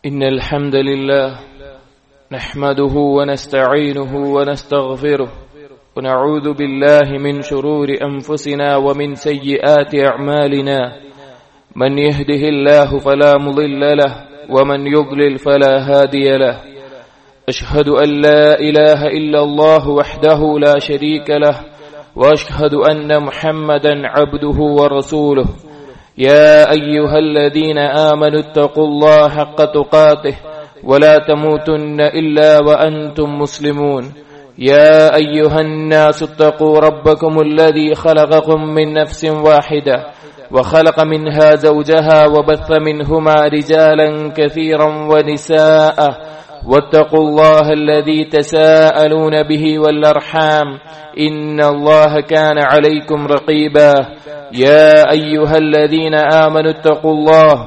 إن الحمد لله نحمده ونستعينه ونستغفره ونعوذ بالله من شرور أنفسنا ومن سيئات أعمالنا من يهده الله فلا مضل له ومن يضلل فلا هادي له أشهد أن لا إله إلا الله وحده لا شريك له وأشهد أن محمدا عبده ورسوله يا أيها الذين آمنوا اتقوا الله حق تقاته ولا تموتن إلا وأنتم مسلمون يا أيها الناس اتقوا ربكم الذي خلقكم من نفس واحدة وخلق منها زوجها وبث منهما رجالا كثيرا ونساء واتقوا الله الذي تساءلون به والأرحام إن الله كان عليكم رقيبا يا أيها الذين آمنوا اتقوا الله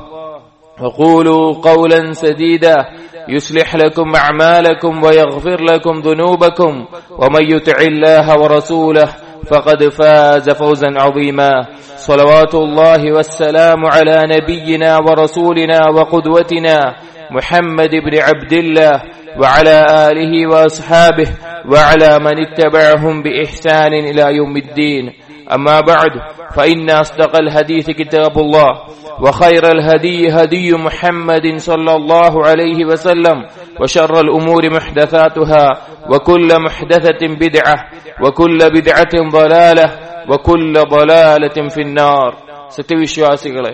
وقولوا قولا سديدا يصلح لكم أعمالكم ويغفر لكم ذنوبكم ومن يطع الله ورسوله فقد فاز فوزا عظيما صلوات الله والسلام على نبينا ورسولنا وقدوتنا محمد بن عبد الله وعلى آله وأصحابه وعلى من اتبعهم بإحسان إلى يوم الدين أما بعد فإن أصدق الحديث كتاب الله وخير الهدي هدي محمد صلى الله عليه وسلم وشر الأمور محدثاتها وكل محدثة بدعة وكل بدعة ضلالة وكل ضلالة في النار സത്യവിശ്വാസികളെ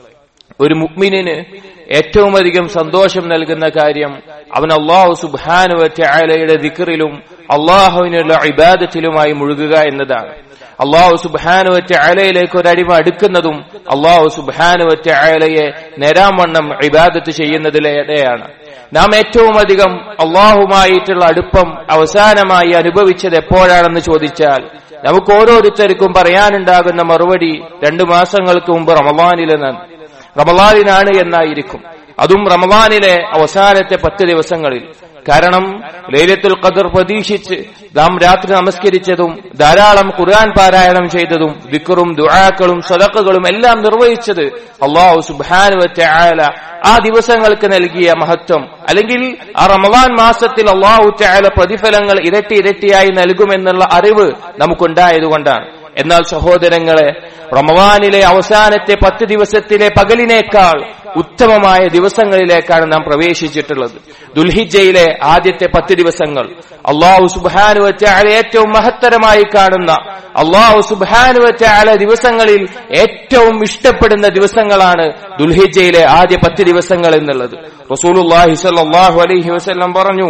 ഒരു മുക്മിനിന് ഏറ്റവും അധികം സന്തോഷം നൽകുന്ന കാര്യം അവൻ അള്ളാഹു സുബാനുവറ്റയുടെ ദിക്കറിലും അള്ളാഹുവിനുള്ള ഇബാദത്തിലുമായി മുഴുകുക എന്നതാണ് അള്ളാഹു സുബാനുവറ്റ അലയിലേക്ക് ഒരടിമ അടുക്കുന്നതും അള്ളാഹു സുബാനുവറ്റ അലയെ നേരാവണ്ണം ഇബാദത്ത് ചെയ്യുന്നതിലേടെയാണ് നാം ഏറ്റവും അധികം അള്ളാഹുമായിട്ടുള്ള അടുപ്പം അവസാനമായി അനുഭവിച്ചത് എപ്പോഴാണെന്ന് ചോദിച്ചാൽ നമുക്ക് ഓരോരുത്തർക്കും പറയാനുണ്ടാകുന്ന മറുപടി രണ്ടു മാസങ്ങൾക്ക് മുമ്പ് റമലാനിലെന്നാണ് റമലാനിനാണ് എന്നായിരിക്കും അതും റമലാനിലെ അവസാനത്തെ പത്ത് ദിവസങ്ങളിൽ കാരണം ലൈലത്തുൽ ഖദർ പ്രതീക്ഷിച്ച് നാം രാത്രി നമസ്കരിച്ചതും ധാരാളം ഖുർആൻ പാരായണം ചെയ്തതും ദിക്കറും ദുആക്കളും സദക്കകളും എല്ലാം നിർവഹിച്ചത് അള്ളാഹു സുബാനുവറ്റ ആല ആ ദിവസങ്ങൾക്ക് നൽകിയ മഹത്വം അല്ലെങ്കിൽ ആ റമദാൻ മാസത്തിൽ അള്ളാഹു ചായാല പ്രതിഫലങ്ങൾ ഇരട്ടി ഇരട്ടിയായി നൽകുമെന്നുള്ള അറിവ് നമുക്കുണ്ടായതുകൊണ്ടാണ് എന്നാൽ സഹോദരങ്ങളെ റമവാനിലെ അവസാനത്തെ പത്ത് ദിവസത്തിലെ പകലിനേക്കാൾ ഉത്തമമായ ദിവസങ്ങളിലേക്കാണ് നാം പ്രവേശിച്ചിട്ടുള്ളത് ദുൽഹിജയിലെ ആദ്യത്തെ പത്ത് ദിവസങ്ങൾ അള്ളാഹു സുബാനു വച്ചാല ഏറ്റവും മഹത്തരമായി കാണുന്ന അള്ളാഹു സുബാനു വച്ചാല ദിവസങ്ങളിൽ ഏറ്റവും ഇഷ്ടപ്പെടുന്ന ദിവസങ്ങളാണ് ദുൽഹിജയിലെ ആദ്യ പത്ത് ദിവസങ്ങൾ എന്നുള്ളത് റസൂലുല്ലാഹി സല്ലാഹു അലൈഹി വസ്ല്ലം പറഞ്ഞു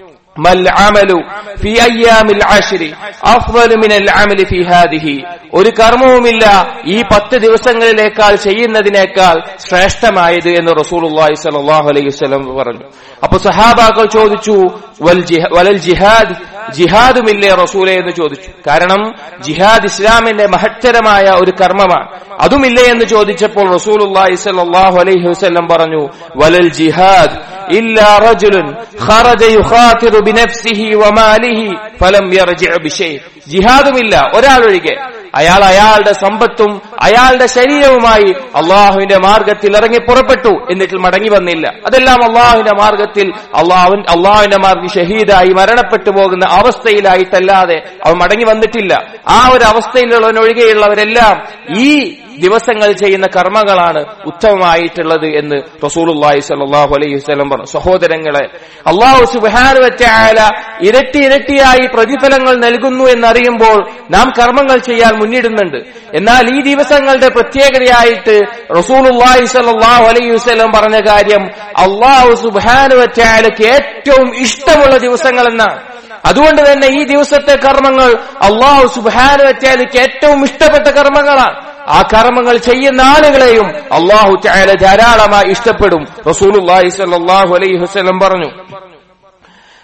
ഒരു കർമ്മവുമില്ല ഈ പത്ത് ദിവസങ്ങളിലേക്കാൾ ചെയ്യുന്നതിനേക്കാൾ ശ്രേഷ്ഠമായത് എന്ന് റസൂലുള്ളാഹി സ്വല്ലല്ലാഹു അലൈഹി വസല്ലം പറഞ്ഞു അപ്പൊ സഹാബാക്കൾ ചോദിച്ചു വലൽ ജിഹാദ് ജിഹാദുമില്ലേ റസൂലെ എന്ന് ചോദിച്ചു കാരണം ജിഹാദ് ഇസ്ലാമിന്റെ മഹത്തരമായ ഒരു കർമ്മമാണ് അതുമില്ലേ എന്ന് ചോദിച്ചപ്പോൾ റസൂലുള്ളാഹി സ്വല്ലല്ലാഹു അലൈഹി വസല്ലം പറഞ്ഞു വലൽ ജിഹാദ് ഇല്ലാ റജുലുൻ ഖറജ യുഖാതിറു ബിനഫ്സിഹി വമാലിഹി ഫലം യർജിഅ ബിശൈ ജിഹാദുമില്ല ഒരാളൊഴികെ അയാൾ അയാളുടെ സമ്പത്തും അയാളുടെ ശരീരവുമായി അള്ളാഹുവിന്റെ മാർഗത്തിൽ ഇറങ്ങി പുറപ്പെട്ടു എന്നിട്ട് മടങ്ങി വന്നില്ല അതെല്ലാം അള്ളാഹുവിന്റെ മാർഗത്തിൽ അള്ളാഹു അള്ളാഹുവിന്റെ മാർഗം ഷഹീദായി മരണപ്പെട്ടു പോകുന്ന അവസ്ഥയിലായിട്ടല്ലാതെ അവൻ മടങ്ങി വന്നിട്ടില്ല ആ ഒരു അവസ്ഥയിലുള്ളവനൊഴികെയുള്ളവരെല്ലാം ഈ ദിവസങ്ങൾ ചെയ്യുന്ന കർമ്മങ്ങളാണ് ഉത്തമമായിട്ടുള്ളത് എന്ന് റസൂലുള്ളാഹി സ്വല്ലല്ലാഹു അലൈഹി വസല്ലം പറഞ്ഞു സഹോദരങ്ങളെ അള്ളാഹു സുബ്ഹാനഹു വതആല ഇരട്ടി ഇരട്ടിയായി പ്രതിഫലങ്ങൾ നൽകുന്നു എന്നറിയുമ്പോൾ നാം കർമ്മങ്ങൾ ചെയ്യാൻ മുന്നിടുന്നുണ്ട് എന്നാൽ ഈ ദിവസങ്ങളുടെ പ്രത്യേകതയായിട്ട് റസൂലുള്ളാഹി സ്വല്ലല്ലാഹു അലൈഹി വസല്ലം പറഞ്ഞ കാര്യം അള്ളാഹു സുബ്ഹാനഹു വതആലയ്ക്ക് ഏറ്റവും ഇഷ്ടമുള്ള ദിവസങ്ങൾ എന്നാണ് അതുകൊണ്ട് തന്നെ ഈ ദിവസത്തെ കർമ്മങ്ങൾ അള്ളാഹു സുബ്ഹാനഹു വതആലയ്ക്ക് ഏറ്റവും ഇഷ്ടപ്പെട്ട കർമ്മങ്ങളാണ് ആ കർമ്മങ്ങൾ ചെയ്യുന്ന ആളുകളെയും അള്ളാഹു ചായാല ധാരാളമായി ഇഷ്ടപ്പെടും റസൂലുള്ളാഹി സ്വല്ലല്ലാഹു അലൈഹി വസല്ലം പറഞ്ഞു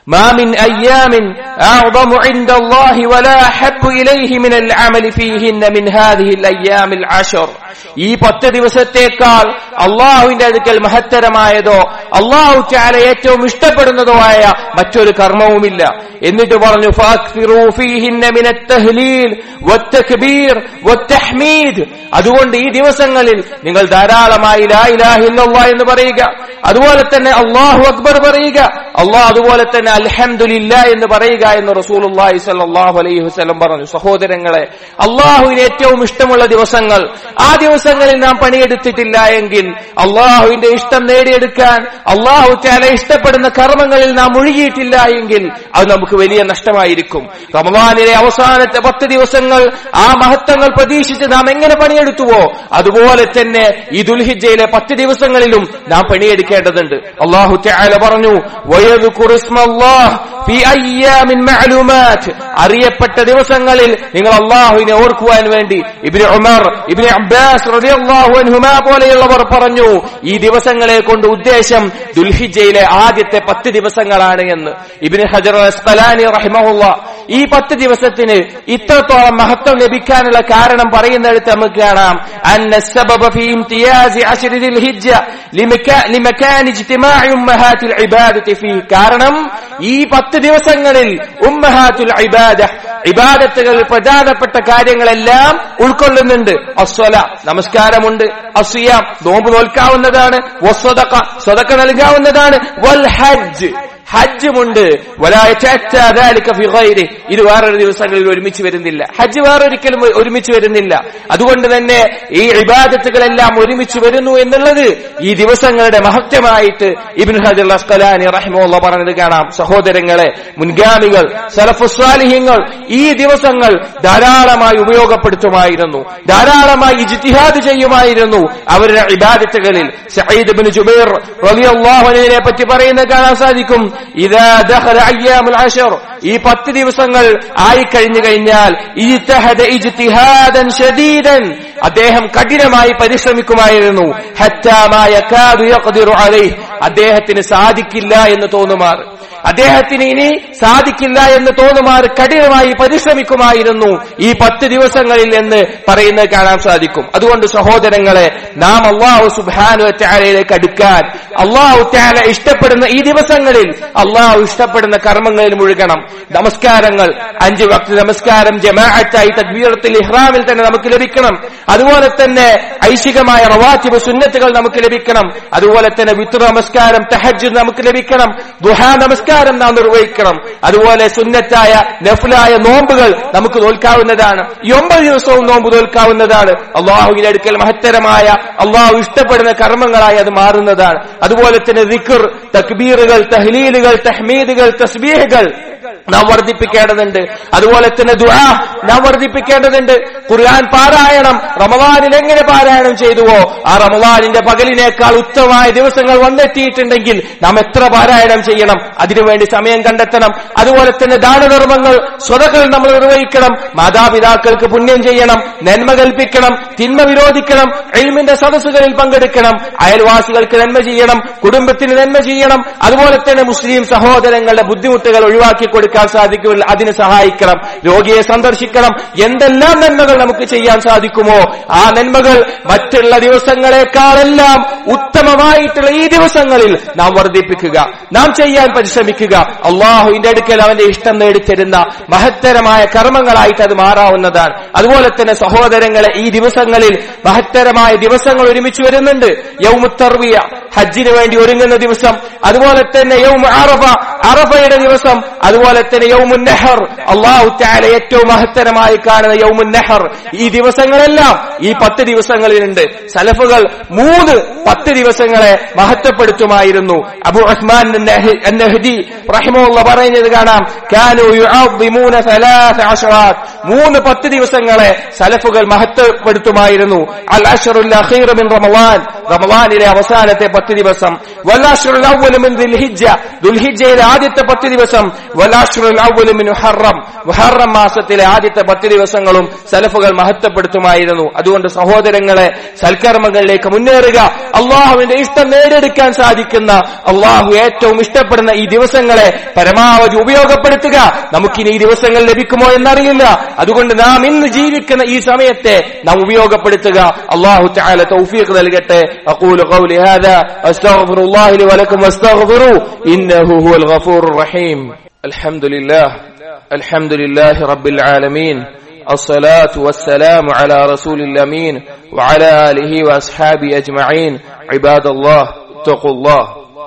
ما من أيام أعظم عند الله ولا أحب إليه من العمل فيهن من هذه الأيام العشر ഈ പത്ത് ദിവസത്തേക്കാൾ അള്ളാഹുവിന്റെ അടുക്കൽ മഹത്തരമായതോ അള്ളാഹു ചാല ഏറ്റവും ഇഷ്ടപ്പെടുന്നതോ ആയ മറ്റൊരു കർമ്മവുമില്ല എന്നിട്ട് പറഞ്ഞു فَأَكْثِرُوا فِيهِنَّ مِنَ التَّهْلِيلِ وَالتَّكْبِيرِ وَالتَّحْمِيدِ അതുകൊണ്ട് ഈ ദിവസങ്ങളിൽ നിങ്ങൾ ധാരാളമായി ലാ ഇലാഹ ഇല്ലല്ലാഹ് എന്ന് പറയുക അതുപോലെ തന്നെ അള്ളാഹു അക്ബർ പറയുക അള്ളാഹ് അതുപോലെ തന്നെ അൽഹംദുലില്ല എന്ന് പറയുക എന്ന് റസൂലുള്ളാഹി സ്വല്ലല്ലാഹു അലൈഹി വസല്ലം പറഞ്ഞു സഹോദരങ്ങളെ അള്ളാഹുവിന് ഏറ്റവും ഇഷ്ടമുള്ള ദിവസങ്ങൾ ആ ദിവസങ്ങളിൽ നാം പണിയെടുത്തിട്ടില്ല എങ്കിൽ അള്ളാഹുവിന്റെ ഇഷ്ടം നേടിയെടുക്കാൻ അള്ളാഹു ചാല ഇഷ്ടപ്പെടുന്ന കർമ്മങ്ങളിൽ നാം ഒഴുകിയിട്ടില്ല എങ്കിൽ അത് നമുക്ക് വലിയ നഷ്ടമായിരിക്കും റമദാനിലെ അവസാനത്തെ പത്ത് ദിവസങ്ങൾ ആ മഹത്വങ്ങൾ പ്രതീക്ഷിച്ച് നാം എങ്ങനെ പണിയെടുത്തുവോ അതുപോലെ തന്നെ ഈ ദുൽഹിജയിലെ പത്ത് ദിവസങ്ങളിലും നാം പണിയെടുക്കേണ്ടതുണ്ട് അള്ളാഹു ചാല പറഞ്ഞു വയദുകുറു ഇസ്മല്ലാഹ് ഫി അയ്യാമിൻ മഅലൂമാത്ത് അറിയപ്പെട്ട ദിവസങ്ങളിൽ നിങ്ങൾ അള്ളാഹുവിനെ ഓർക്കുവാൻ വേണ്ടി ഇബ്നു ഉമർ ഇബ്നു അബ്ബാസ് റളിയല്ലാഹു അൻഹുമാ പോലെയുള്ളവർ പറഞ്ഞു ഈ ദിവസങ്ങളെ കൊണ്ട് ഉദ്ദേശം ദുൽഹിജയിലെ ആദ്യത്തെ പത്ത് ദിവസങ്ങളാണ് എന്ന് ഇബ്നു ഹജർ അസ്ഖലാനി റഹിമഹുള്ള ഈ പത്ത് ദിവസത്തിന് ഇത്രത്തോളം മഹത്വം ലഭിക്കാനുള്ള കാരണം പറയുന്നിടത്ത് നമുക്ക് കാണാം അന്ന السبب في امتياز عشر ذي الهجة لمكا- لمكان اجتماع أمهات العبادة فيه കാരണം ഈ പത്ത് ദിവസങ്ങളിൽ ഉമ്മഹാത്തുൽ ഇബാദ ഇബാദത്തുകൾ പ്രധാനപ്പെട്ട കാര്യങ്ങളെല്ലാം ഉൾക്കൊള്ളുന്നുണ്ട് അസ്വല നമസ്കാരമുണ്ട് അസിയാം നോമ്പ് നോൽക്കാവുന്നതാണ് വസ്വതക സ്വതക്ക നൽകാവുന്നതാണ് വൽ ഹജ്ജ് ഹജ്ജുമുണ്ട് ഇത് വേറൊരു ദിവസങ്ങളിൽ ഒരുമിച്ച് വരുന്നില്ല ഹജ്ജ് വേറൊരിക്കലും ഒരുമിച്ച് വരുന്നില്ല അതുകൊണ്ട് തന്നെ ഈ ഇബാദത്തുകളെല്ലാം ഒരുമിച്ച് വരുന്നു എന്നുള്ളത് ഈ ദിവസങ്ങളുടെ മഹത്വമായിട്ട് ഇബിൻ ഹജർ അസ്കലാനി റഹിമുള്ള പറഞ്ഞത് കാണാം സഹോദരങ്ങളെ മുൻഗാമികൾ സലഫുസ്വാലിഹ്യങ്ങൾ ഈ ദിവസങ്ങൾ ധാരാളമായി ഉപയോഗപ്പെടുത്തുമായിരുന്നു ധാരാളമായി ഇജ്തിഹാദ് ചെയ്യുമായിരുന്നു അവരുടെ ഇബാദത്തുകളിൽ സയ്യിദ് ബിൻ ജുബൈർ റളിയല്ലാഹു അൻഹുവിനെ പറ്റി പറയുന്നത് കാണാൻ സാധിക്കും ഇദാ ദഖല അയ്യാമുൽ അശർ ഈ പത്ത് ദിവസങ്ങൾ ആയി കഴിഞ്ഞു കഴിഞ്ഞാൽ ഇജ്തഹദ ഇജ്തിഹാദൻ ശദീദൻ അദ്ദേഹം കഠിനമായി പരിശ്രമിക്കുമായിരുന്നു ഹത്താ മാ യകാദു യഖ്ദിറു അലൈഹി അദ്ദേഹത്തിന് സാധിക്കില്ല എന്ന് തോന്നുമാർ അദ്ദേഹത്തിന് ഇനി സാധിക്കില്ല എന്ന് തോന്നുമാർ കഠിനമായി പരിശ്രമിക്കുമായിരുന്നു ഈ പത്ത് ദിവസങ്ങളിൽ എന്ന് പറയുന്നത് കാണാൻ സാധിക്കും അതുകൊണ്ട് സഹോദരങ്ങളെ നാം അള്ളാഹു സുബാനു ത്യാലയിലേക്ക് അടുക്കാൻ അള്ളാഹു ത്യാല ഇഷ്ടപ്പെടുന്ന ഈ ദിവസങ്ങളിൽ അള്ളാഹു ഇഷ്ടപ്പെടുന്ന കർമ്മങ്ങളിൽ മുഴുകണം നമസ്കാരങ്ങൾ അഞ്ച് വക്ത നമസ്കാരം ജമാഅത്തായി തദ്വീറത്തിൽ ഇഹ്റാമിൽ തന്നെ നമുക്ക് ലഭിക്കണം അതുപോലെ തന്നെ ഐശികമായ റവാത്തിബ് സുന്നത്തുകൾ നമുക്ക് ലഭിക്കണം അതുപോലെ തന്നെ വിത്രു നമസ്കാരം തഹജ് നമുക്ക് ലഭിക്കണം ദുഹാ നമസ്കാരം നാം നിർവഹിക്കണം അതുപോലെ സുന്നത്തായ നഫുലായ നോമ്പുകൾ നമുക്ക് തോൽക്കാവുന്നതാണ് ഈ ഒമ്പത് ദിവസവും നോമ്പ് തോൽക്കാവുന്നതാണ് അള്ളാഹുവിന്റെ അടുക്കൽ മഹത്തരമായ അള്ളാഹു ഇഷ്ടപ്പെടുന്ന കർമ്മങ്ങളായി അത് മാറുന്നതാണ് അതുപോലെ തന്നെ ദിക്കർ തക്ബീറുകൾ തഹ്ലീലുകൾ തഹ്മീദുകൾ തസ്ബീഹുകൾ നാം വർദ്ധിപ്പിക്കേണ്ടതുണ്ട് അതുപോലെ തന്നെ ദുആ നാം വർദ്ധിപ്പിക്കേണ്ടതുണ്ട് ഖുർആൻ പാരായണം റമദാനിൽ എങ്ങനെ പാരായണം ചെയ്തുവോ ആ റമദാനിന്റെ പകലിനേക്കാൾ ഉത്തമമായ ദിവസങ്ങൾ വന്നെത്തിയിട്ടുണ്ടെങ്കിൽ നാം എത്ര പാരായണം ചെയ്യണം അതിനുവേണ്ടി സമയം കണ്ടെത്തണം അതുപോലെ തന്നെ ദാനധർമ്മങ്ങൾ സ്വതകൾ നമ്മൾ നിർവഹിക്കണം മാതാപിതാക്കൾക്ക് പുണ്യം ചെയ്യണം നന്മ കൽപ്പിക്കണം തിന്മ വിരോധിക്കണം എൽമിന്റെ സദസ്സുകളിൽ പങ്കെടുക്കണം അയൽവാസികൾക്ക് നന്മ ചെയ്യണം കുടുംബത്തിന് നന്മ ചെയ്യണം അതുപോലെ തന്നെ മുസ്ലിം സഹോദരങ്ങളുടെ ബുദ്ധിമുട്ടുകൾ ഒഴിവാക്കി കൊടുക്കാൻ സാധിക്കുമെങ്കിൽ അതിന് സഹായിക്കണം രോഗിയെ സന്ദർശിക്കണം എന്തെല്ലാം നന്മകൾ നമുക്ക് ചെയ്യാൻ സാധിക്കുമോ ആ നന്മകൾ മറ്റുള്ള ദിവസങ്ങളെക്കാളെല്ലാം ഉത്തമമായിട്ടുള്ള ഈ ദിവസങ്ങളിൽ നാം വർദ്ധിപ്പിക്കുക നാം ചെയ്യാൻ പരിശ്രമിക്കുക അള്ളാഹുവിന്റെ അടുക്കൽ അവന്റെ ഇഷ്ടം നേടിത്തരുന്ന മഹത്തരമായ കർമ്മങ്ങളായിട്ട് അത് മാറാവുന്നതാണ് അതുപോലെ തന്നെ സഹോദരങ്ങളെ ഈ ദിവസങ്ങളിൽ മഹത്തരമായ ദിവസങ്ങൾ ഒരുമിച്ച് വരുന്നുണ്ട് യൗമുത്തർവിയ ഹജ്ജിന് വേണ്ടി ഒരുങ്ങുന്ന ദിവസം അതുപോലെ തന്നെ യൗമ അറഫ അറഫയുടെ ദിവസം അതുപോലെ തന്നെ യൗമുൻ നെഹർ അള്ളാഹു താല ഏറ്റവും മഹത്തരമായി കാണുന്ന യൗമുൻ നെഹർ ഈ ദിവസങ്ങളെല്ലാം ഈ പത്ത് ദിവസങ്ങളിലുണ്ട് സലഫുകൾ മൂന്ന് പത്ത് ദിവസങ്ങളെ മഹത്വപ്പെടുത്തുമായിരുന്നു അബു റഹ്മാൻ നഹ്ദി റഹിമുള്ള പറയുന്നത് കാണാം കാനു യുഅദ്ദിമൂന സലാസ അശറാത്ത് മൂന്ന് പത്ത് ദിവസങ്ങളെ സലഫുകൾ മഹത്വപ്പെടുത്തുമായിരുന്നു അൽ അഷറുൽ അഖീർ മിൻ റമളാൻ റമദാനിലെ അവസാനത്തെ പത്ത് ദിവസം വല്ലാഷുൽ അവ്വലു മിൻ ദുൽഹിജ്ജ ദുൽഹിജ്ജയിലെ ആദ്യത്തെ പത്ത് ദിവസം വല്ലാഷുൽ അവ്വലു മിൻ മുഹറം മുഹറം മാസത്തിലെ ആദ്യത്തെ പത്ത് ദിവസങ്ങളും സലഫുകൾ മഹത്വപ്പെടുത്തുമായിരുന്നു അതുകൊണ്ട് സഹോദരങ്ങളെ സൽക്കർമ്മങ്ങളിലേക്ക് മുന്നേറുക അള്ളാഹുവിന്റെ ഇഷ്ടം നേടിയെടുക്കാൻ സാധിക്കുന്ന അള്ളാഹു ഏറ്റവും ഇഷ്ടപ്പെടുന്ന ഈ ദിവസങ്ങളെ പരമാവധി ഉപയോഗപ്പെടുത്തുക നമുക്കിനി ഈ ദിവസങ്ങൾ ലഭിക്കുമോ എന്നറിയില്ല അതുകൊണ്ട് നാം ഇന്ന് ജീവിക്കുന്ന ഈ സമയത്തെ നാം ഉപയോഗപ്പെടുത്തുക അള്ളാഹു تعالى توفيق നൽകട്ടെ أقول قولي هذا أستغفر الله لي ولكم واستغفروا إنه هو الغفور الرحيم الحمد لله الحمد لله رب العالمين الصلاة والسلام على رسول الأمين وعلى آله وأصحابه أجمعين عباد الله اتقوا الله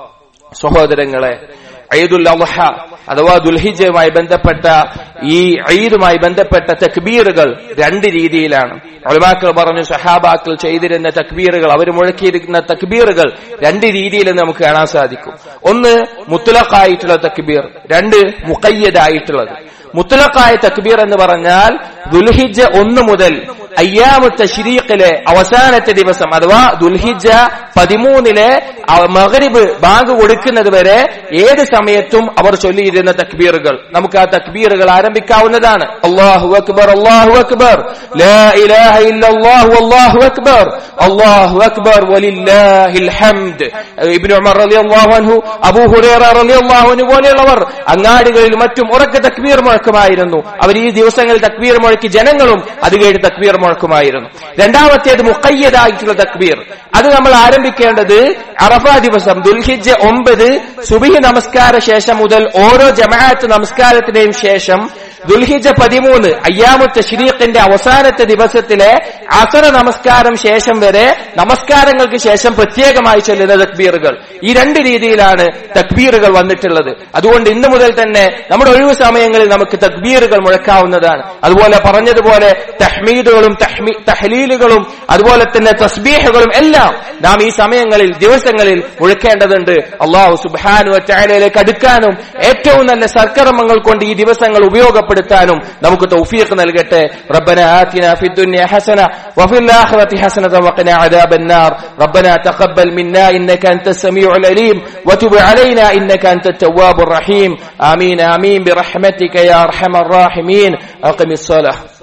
സഹോദരങ്ങളെ ഈദുൽ അദ്ഹ അഥവാ ദുൽഹിജയുമായി ബന്ധപ്പെട്ട ഈ ഈദുമായി ബന്ധപ്പെട്ട തക്ബീറുകൾ രണ്ട് രീതിയിലാണ് ഒളിമാക്കൾ പറഞ്ഞു സഹാബാക്കൾ ചെയ്തിരുന്ന തക്ബീറുകൾ അവർ മുഴക്കിയിരിക്കുന്ന തക്ബീറുകൾ രണ്ട് രീതിയിൽ നമുക്ക് കാണാൻ സാധിക്കും ഒന്ന് മുത്തലഖായിട്ടുള്ള തക്ബീർ രണ്ട് മുക്കയ്യതായിട്ടുള്ളത് മുത്തലഖായ തക്ബീർ എന്ന് പറഞ്ഞാൽ ദുൽഹിജ ഒന്ന് മുതൽ അയ്യാമു തശ്രീഖിലെ അവസാനത്തെ ദിവസം അഥവാ ദുൽഹിജ പതിമൂന്നിലെ മകരിബ് ബാങ്ക് കൊടുക്കുന്നത് വരെ ഏത് സമയത്തും അവർ ചൊല്ലിയിരുന്ന തക്ബീറുകൾ നമുക്ക് ആ തക്ബീറുകൾ ആരംഭിക്കാവുന്നതാണ് അള്ളാഹു അക്ബർ അള്ളാഹു അക്ബർ ലാ ഇലാഹ ഇല്ലല്ലാഹു അല്ലാഹു അക്ബർ അല്ലാഹു അക്ബർ വലില്ലാഹിൽ ഹംദ് ഇബ്നു ഉമർ റളിയല്ലാഹു അൻഹു അബൂ ഹുറൈറ റളിയല്ലാഹു അൻഹു പോലെയുള്ളവർ അങ്ങാടികളിൽ മറ്റും ഉറക്കെ തക്ബീർ മുഴക്കുമായിരുന്നു അവർ ഈ ദിവസങ്ങളിൽ തക്ബീർ മുഴക്കി ജനങ്ങളും അത് കേട്ട് തക്ബീർ മുഴക്കുമായിരുന്നു രണ്ടാമത്തേത് മുക്കയ്യതായിട്ടുള്ള തക്ബീർ അത് നമ്മൾ ആരംഭിക്കേണ്ടത് അറഫ ദിവസം ദുൽഹിജ് ഒമ്പത് സുബിഹി നമസ്കാര ശേഷം മുതൽ ഓരോ ജമാഅത്ത് നമസ്കാരത്തിന്റെയും ശേഷം ദുൽഹിജ പതിമൂന്ന് അയ്യാമു തശ്രീഖിന്റെ അവസാനത്തെ ദിവസത്തിലെ അസറ നമസ്കാരം ശേഷം വരെ നമസ്കാരങ്ങൾക്ക് ശേഷം പ്രത്യേകമായി ചൊല്ലുന്ന തക്ബീറുകൾ ഈ രണ്ട് രീതിയിലാണ് തക്ബീറുകൾ വന്നിട്ടുള്ളത് അതുകൊണ്ട് ഇന്നു മുതൽ തന്നെ നമ്മുടെ ഒഴിവു സമയങ്ങളിൽ നമുക്ക് തക്ബീറുകൾ മുഴക്കാവുന്നതാണ് അതുപോലെ പറഞ്ഞതുപോലെ തഹ്മീദുകളും തഹ്ലീലുകളും അതുപോലെ തന്നെ തസ്ബീഹുകളും എല്ലാം നാം ഈ സമയങ്ങളിൽ ദിവസങ്ങളിൽ മുഴക്കേണ്ടതുണ്ട് അള്ളാഹു സുബാനു ചായലയിലേക്ക് അടുക്കാനും ഏറ്റവും നല്ല സൽക്കർമ്മങ്ങൾ കൊണ്ട് ഈ ദിവസങ്ങൾ ഉപയോഗപ്പെടുത്താനും നമുക്ക് തൗഫീഖ് നൽകട്ടെ ربنا آتنا في الدنيا حسنة وفي الآخرة حسنة وقنا عذاب النار ربنا تقبل منا إنك أنت السميع العليم وتب علينا إنك أنت التواب الرحيم آمين آمين برحمتك يا أرحم الراحمين أقم الصلاة